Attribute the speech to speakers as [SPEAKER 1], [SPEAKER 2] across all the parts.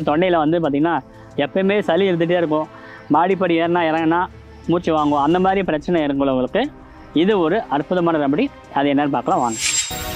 [SPEAKER 1] தொண்டையில் வந்து பார்த்திங்கன்னா எப்பயுமே சளி இருந்துகிட்டே இருக்கும் மாடிப்படி ஏறினா இறங்கினா மூச்சு வாங்கும் அந்த மாதிரி பிரச்சனை இருக்கிறவங்களுக்கு இது ஒரு அற்புதமான ரெமடி அது என்னன்னு பார்க்கலாம் வாங்க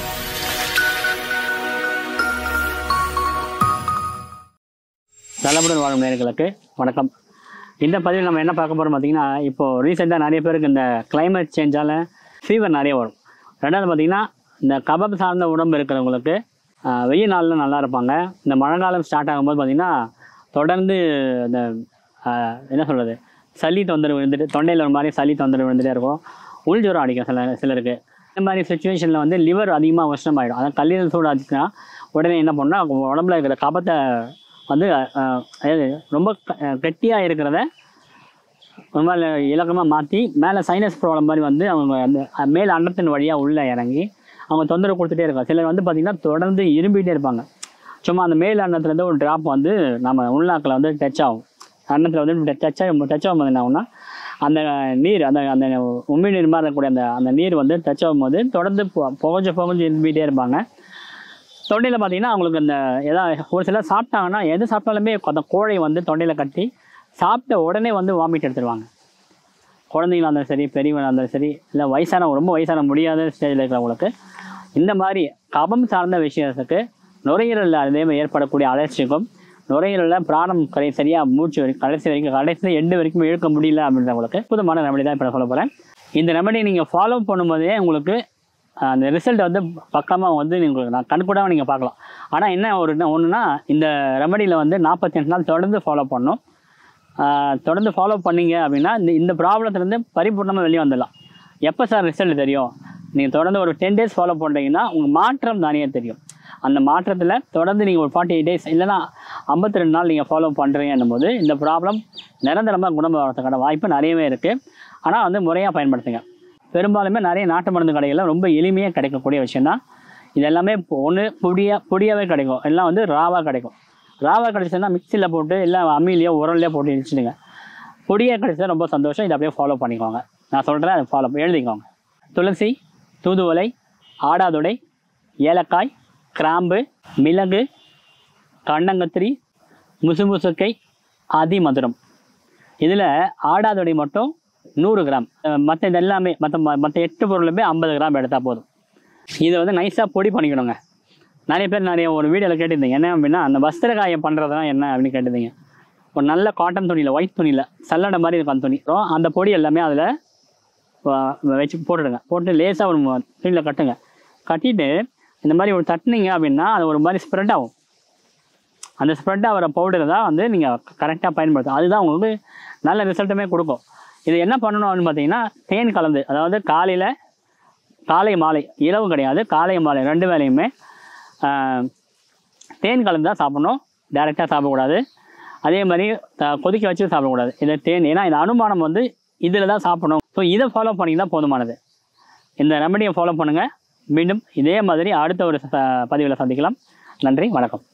[SPEAKER 1] நலமுடன் வாழும் நேயர்களுக்கு வணக்கம் இந்த பதிவில் நம்ம என்ன பார்க்க போகிறோம் பார்த்தீங்கன்னா இப்போது ரீசெண்டாக நிறைய பேருக்கு இந்த climate சேஞ்சால் ஃபீவர் நிறைய வரும் ரெண்டாவது பார்த்தீங்கன்னா இந்த கபம் சார்ந்த உடம்பு இருக்கிறவங்களுக்கு ஆஹ், வெயில் நாளில் நல்லா இருப்பாங்க இந்த மழை காலம் ஸ்டார்ட் ஆகும்போது பார்த்தீங்கன்னா தொடர்ந்து இந்த ஆஹ், என்ன சொல்கிறது சளி தொந்தரவு இருந்துட்டு தொண்டையில் ஒரு மாதிரி சளி தொந்தரவு இருந்துகிட்டே இருக்கும் உள் ஜுரம் அடிக்கும் சில சிலருக்கு இந்த மாதிரி சுச்சுவேஷனில் வந்து லிவர் அதிகமாக உஷ்ணமாயிடும் அதான் கல்லீரல் சூடு ஆச்சுன்னா உடனே என்ன பண்ணால் உடம்புல இருக்கிற கபத்தை வந்து அஹ், அதாவது ரொம்ப கெட்டியாக இருக்கிறத ஒரு மாதிரி இலக்கமாக மாற்றி மேலே சைனஸ் ப்ராப்ளம் மாதிரி வந்து அவங்க அந்த அஹ், மேல் அண்டத்தின் வழியாக உள்ளே இறங்கி அவங்க தொந்தரவு கொடுத்துட்டே இருக்காங்க சிலர் வந்து பார்த்திங்கன்னா தொடர்ந்து இரும்பிகிட்டே இருப்பாங்க சும்மா அந்த மேல் அண்டத்துலேருந்து ஒரு ட்ராப் வந்து நம்ம உள்நாக்கில் வந்து டச் ஆகும் அன்னத்தில் வந்து டச் ஆகும் டச் ஆகும்போது என்ன ஆகும்னா அந்த நீர் அந்த அந்த உம்மி நீர் மாதிரி இருக்கக்கூடிய அந்த அந்த நீர் வந்து டச் ஆகும்போது தொடர்ந்து பு- புகஞ்சு புகஞ்சு இரும்பிகிட்டே இருப்பாங்க தொண்டையில் பார்த்தீங்கன்னா அவங்களுக்கு அந்த எதாவது ஒரு சிலர் சாப்பிட்டாங்கன்னா எது சாப்பிட்டாலுமே அந்த கோழை வந்து தொண்டையில் கட்டி சாப்பிட்ட உடனே வந்து வாமிட் எடுத்துருவாங்க குழந்தைங்களா இருந்தாலும் சரி பெரியவங்களாக இருந்தாலும் சரி இல்லை வயசான ரொம்ப வயசான முடியாத ஸ்டேஜில் இருக்கிறவங்களுக்கு இந்த மாதிரி கபம் சார்ந்த விஷயத்துக்கு நுரையீரலில் அதே மாதிரி ஏற்படக்கூடிய அலர்ச்சிக்கும் நுரையீரலில் பிராணம் கடை சரியாக மூச்சு வரைக்கும் கடைசி வரைக்கும் கடைசி எண்டு வரைக்கும் இழுக்க முடியல அப்படின்றவங்களுக்கு புதுமான ரெமடி தான் இப்போ நான் சொல்ல போகிறேன் இந்த ரெமடி நீங்கள் ஃபாலோ பண்ணும்போதே உங்களுக்கு ஆஹ், அந்த ரிசல்ட் வந்து பக்கமாக வந்து நீங்கள் நான் கண்கூடாக நீங்கள் பார்க்கலாம் ஆனால் என்ன ஒரு ஒன்றுனா இந்த ரெமடியில் வந்து நாற்பத்தெட்டு நாள் தொடர்ந்து ஃபாலோ பண்ணணும் ஆஹ் தொடர்ந்து ஃபாலோ பண்ணீங்க அப்படின்னா இந்த இந்த ப்ராப்ளத்துலேருந்து பரிபூர்ணமாக வெளியே வந்துடலாம் எப்போ சார் ரிசல்ட் தெரியும் நீங்கள் தொடர்ந்து ஒரு டென் டேஸ் ஃபாலோ பண்ணுறீங்கன்னா உங்கள் மாற்றம் தானே தெரியும் அந்த மாற்றத்தில் தொடர்ந்து நீங்கள் ஒரு ஃபார்ட்டி எயிட் டேஸ் இல்லைனா ஐம்பத்தி ரெண்டு நாள் நீங்கள் ஃபாலோ பண்ணுறீங்கன்னும் போது இந்த ப்ராப்ளம் நிரந்தரமாக குணமாகறதுக்கான வாய்ப்பு நிறையவே இருக்குது ஆனால் வந்து முறையாக பயன்படுத்துங்க பெரும்பாலுமே நிறைய நாட்டு மருந்து கடைகளில் ரொம்ப எளிமையாக கிடைக்கக்கூடிய விஷயம்தான் இது எல்லாமே ஒன்று பொடியாக பொடியாகவே கிடைக்கும் எல்லாம் வந்து ராவாக கிடைக்கும் ராவாக கிடைச்சதுன்னா மிக்சியில் போட்டு இல்லை அம்மிலையோ உரல்லையோ போட்டு இடிச்சிடுங்க பொடியாக கிடைச்சா ரொம்ப சந்தோஷம் இதை அப்படியே ஃபாலோ பண்ணிக்கோங்க நான் சொல்கிறேன் அதை ஃபாலோ எழுதிக்கோங்க துளசி தூதுவளை ஆடாதொடை ஏலக்காய் கிராம்பு மிளகு கண்ணங்கத்திரி முசுமுசுக்கை அதிமதுரம் இதில் ஆடாதொடை மட்டும் நூறு கிராம் மற்ற இது எல்லாமே மற்ற மற்ற எட்டு பொருளுமே ஐம்பது கிராம் எடுத்தால் போதும் இதை வந்து நைஸாக பொடி பண்ணிக்கணுங்க நிறைய பேர் நிறைய ஒரு வீடியோவில் கேட்டிருந்தீங்க என்ன அப்படின்னா அந்த வஸ்திர காயம் பண்ணுறதுலாம் என்ன அப்படின்னு கேட்டிருந்தீங்க ஒரு நல்ல காட்டன் துணியில் ஒயிட் துணியில் சல்லடை மாதிரி இருக்கும் அந்த துணி அப்புறம் அந்த பொடி எல்லாமே அதில் வச்சு போட்டுடுங்க போட்டு லேசாக ஒரு ம- துணியில் கட்டுங்க கட்டிட்டு இந்த மாதிரி ஒரு தட்டினீங்க அப்படின்னா அது ஒரு மாதிரி ஸ்ப்ரெட் ஆகும் அந்த ஸ்ப்ரெட் ஆகிற பவுடரை தான் வந்து நீங்கள் கரெக்டாக பயன்படுத்தணும் அதுதான் உங்களுக்கு நல்ல ரிசல்ட்டுமே கொடுக்கும் இது என்ன பண்ணணும் அப்படின்னு பார்த்தீங்கன்னா தேன் கலந்து அதாவது காலையில் காலை மாலை இரவு கிடையாது காலை மாலை ரெண்டு வேளையுமே ஆஹ், தேன் கலந்து தான் சாப்பிடணும் டைரெக்டாக சாப்பிடக்கூடாது அதே மாதிரி த- கொதிக்க வச்சு சாப்பிடக்கூடாது இதை தேன் ஏன்னா இந்த அனுமானம் வந்து இதில் தான் சாப்பிடணும் ஸோ இதை ஃபாலோ பண்ணிங்கன்னா போதுமானது இந்த ரெமடியை ஃபாலோ பண்ணுங்கள் மீண்டும் இதே மாதிரி அடுத்த ஒரு பதிவில் சந்திக்கலாம் நன்றி வணக்கம்